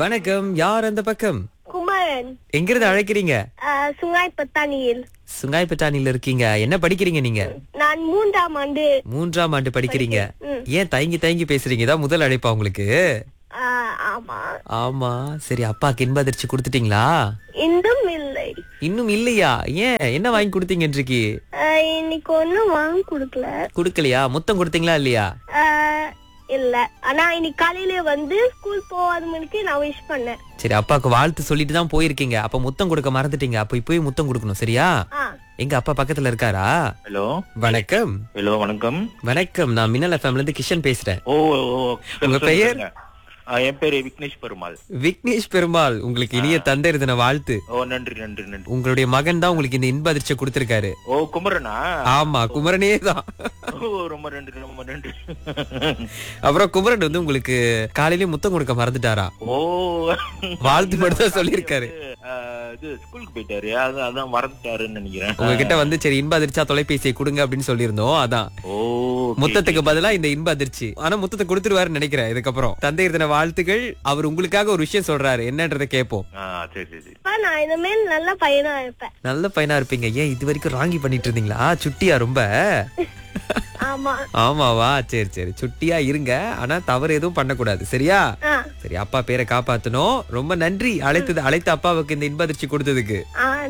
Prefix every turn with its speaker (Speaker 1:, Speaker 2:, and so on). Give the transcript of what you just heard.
Speaker 1: வணக்கம் யார் அந்த பக்கம்
Speaker 2: குமரன்
Speaker 1: எங்கிருந்து அழைக்கிறீங்க
Speaker 2: அஹ், சுங்காய் பத்தானியில்
Speaker 1: சுங்காய்பட்டாணில இருக்கீங்க என்ன படிக்கிறீங்க நீங்க
Speaker 2: நான் மூன்றாம் ஆண்டு
Speaker 1: மூன்றாம் ஆண்டு படிக்கிறீங்க
Speaker 2: ம்.
Speaker 1: ஏன் தயங்கி தயங்கி பேசுறீங்க இதான் முதல் அழைப்பா உங்களுக்கு
Speaker 2: அஹ், ஆமா
Speaker 1: ஆமா சரி அப்பாக்கு இன்ப அதிர்ச்சி கொடுத்துட்டீங்களா
Speaker 2: இன்னும் இல்லை
Speaker 1: இன்னும் இல்லையா ஏன் என்ன வாங்கி கொடுத்தீங்க இன்றைக்கு
Speaker 2: அஹ், இன்னைக்கு ஒண்ணும் வாங்கி கொடுக்கல
Speaker 1: கொடுக்கலையா முத்தம் கொடுத்தீங்களா இல்லையா
Speaker 2: அஹ், இல்ல ஆனா இன்னைக்கு காலையில வந்து ஸ்கூல் போகாத மணிக்கு நான் விஷ் பண்ணேன்
Speaker 1: சரி அப்பாவுக்கு வாழ்த்து சொல்லிட்டு தான் போயிருக்கீங்க அப்ப முத்தம் கொடுக்க மறந்துட்டீங்க அப்ப இப்போயும் முத்தம் கொடுக்கணும் சரியா
Speaker 2: ஆ
Speaker 1: எங்க அப்பா பக்கத்துல இருக்காரா
Speaker 3: ஹலோ
Speaker 1: வணக்கம்
Speaker 3: ஹலோ வணக்கம்
Speaker 1: வணக்கம் நான் மின்னல் எஃப்எம்ல இருந்து கிஷன் பேசுறேன்
Speaker 3: ஓ ஓ, ஓ.
Speaker 1: உங்க பெயர்?
Speaker 3: ஆ, என் பேரு விக்னேஷ் பெருமாள்
Speaker 1: விக்னேஷ் பெருமாள் உங்களுக்கு இனிய தந்தை தின வாழ்த்து
Speaker 3: ஓ நன்றி நன்றி நன்றி
Speaker 1: உங்களுடைய மகன் தான் உங்களுக்கு இந்த இன்ப அதிர்ச்சியை கொடுத்திருக்காரு
Speaker 3: ஓ குமரனா
Speaker 1: ஆமா குமரனே தான்
Speaker 3: ஓ ரொம்ப நன்றி ரொம்ப நன்றி
Speaker 1: அப்புறம் குமரன் வந்து உங்களுக்கு காலையிலேயே முத்தம் கொடுக்க மறந்துட்டாரா
Speaker 3: ஓ
Speaker 1: வாழ்த்து மட்டும் தான் சொல்லியிருக்காரு
Speaker 3: ஆ, இது ஸ்கூலுக்கு போயிட்டாரு அது- அதான் மறந்துட்டாருன்னு நினைக்கிறேன்
Speaker 1: உங்ககிட்ட வந்து சரி இன்ப அதிர்ச்சியா தொலைபேசியை கொடுங்க அப்படின்னு சொல்லியிருந்தோம் அதான்
Speaker 3: ஓ okay.
Speaker 1: முத்தத்துக்கு பதிலா இந்த இன்ப அதிர்ச்சி ஆனா முத்தத்தை கொடுத்துருவாருன்னு நினைக்கிறேன் இதுக்கப்புறம் தந்தையர் தின வாழ்த்துக்கள் அவர் உங்களுக்காக ஒரு விஷயம் சொல்றாரு என்னன்றதை கேட்போம்
Speaker 3: ஆ சரி சரி சரி
Speaker 2: அப்பா, நான் இனிமேல் நல்ல பையனா இருப்பேன்
Speaker 1: நல்ல பையனா இருப்பீங்க ஏன் இது வரைக்கும் ராங்கி பண்ணிட்டு இருந்தீங்களா சுட்டியா ரொம்ப
Speaker 2: ஆமா
Speaker 1: ஆமாவா சரி சரி சுட்டியா இருங்க ஆனா தவறு எதுவும் பண்ணக்கூடாது சரியா
Speaker 2: ஆ
Speaker 1: சரி அப்பா பேரை காப்பாத்தணும் ரொம்ப நன்றி அழைத்தது அழைத்த அப்பாவுக்கு இந்த இன்ப அதிர்ச்சி கொடுத்ததுக்கு
Speaker 2: ஆ